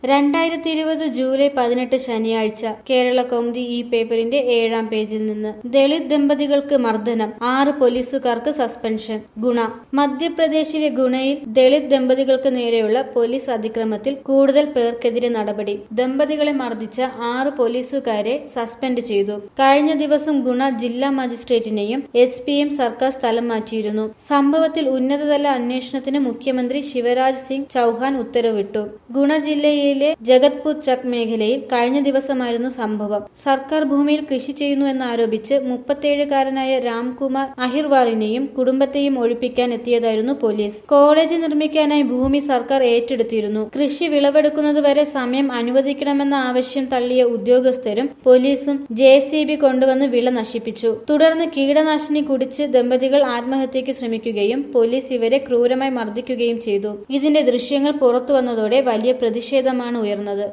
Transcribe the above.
രണ്ടായിരത്തി ഇരുപത് ജൂലൈ പതിനെട്ട് ശനിയാഴ്ച കേരള കൗമുദി ഈ പേപ്പറിന്റെ ഏഴാം പേജിൽ നിന്ന് ദളിത് ദമ്പതികൾക്ക് മർദ്ദനം ആറ് പോലീസുകാർക്ക് സസ്പെൻഷൻ ഗുണ മധ്യപ്രദേശിലെ ഗുണയിൽ ദളിത് ദമ്പതികൾക്ക് നേരെയുള്ള പോലീസ് അതിക്രമത്തിൽ കൂടുതൽ പേർക്കെതിരെ നടപടി ദമ്പതികളെ മർദ്ദിച്ച ആറ് പോലീസുകാരെ സസ്പെൻഡ് ചെയ്തു കഴിഞ്ഞ ദിവസം ഗുണ ജില്ലാ മജിസ്ട്രേറ്റിനെയും എസ് പിയും സർക്കാർ സ്ഥലം മാറ്റിയിരുന്നു സംഭവത്തിൽ ഉന്നതതല അന്വേഷണത്തിന് മുഖ്യമന്ത്രി ശിവരാജ് സിംഗ് ചൌഹാൻ ഉത്തരവിട്ടു ഗുണ ജില്ലയിലെ ജഗത്പൂർ ചക് മേഖലയിൽ കഴിഞ്ഞ ദിവസമായിരുന്നു സംഭവം സർക്കാർ ഭൂമിയിൽ കൃഷി ചെയ്യുന്നു എന്നാരോപിച്ച് മുപ്പത്തിയേഴുകാരനായ രാംകുമാർ അഹിർവാറിനെയും കുടുംബത്തെയും ഒഴിപ്പിക്കാൻ എത്തിയതായിരുന്നു പോലീസ് കോളേജ് നിർമ്മിക്കാനായി ഭൂമി സർക്കാർ ഏറ്റെടുത്തിരുന്നു കൃഷി വിളവെടുക്കുന്നതുവരെ സമയം അനുവദിക്കണമെന്ന ആവശ്യം തള്ളിയ ഉദ്യോഗസ്ഥരും പോലീസും ജെ സി ബി കൊണ്ടുവന്ന് വിള നശിപ്പിച്ചു തുടർന്ന് കീടനാശിനി കുടിച്ച് ദമ്പതികൾ ആത്മഹത്യക്ക് ശ്രമിക്കുകയും പോലീസ് ഇവരെ ക്രൂരമായി മർദ്ദിക്കുകയും ചെയ്തു ഇതിന്റെ ദൃശ്യങ്ങൾ പുറത്തുവന്നതോടെ വലിയ പ്രതിഷേധമാണ് ഉയർന്നത്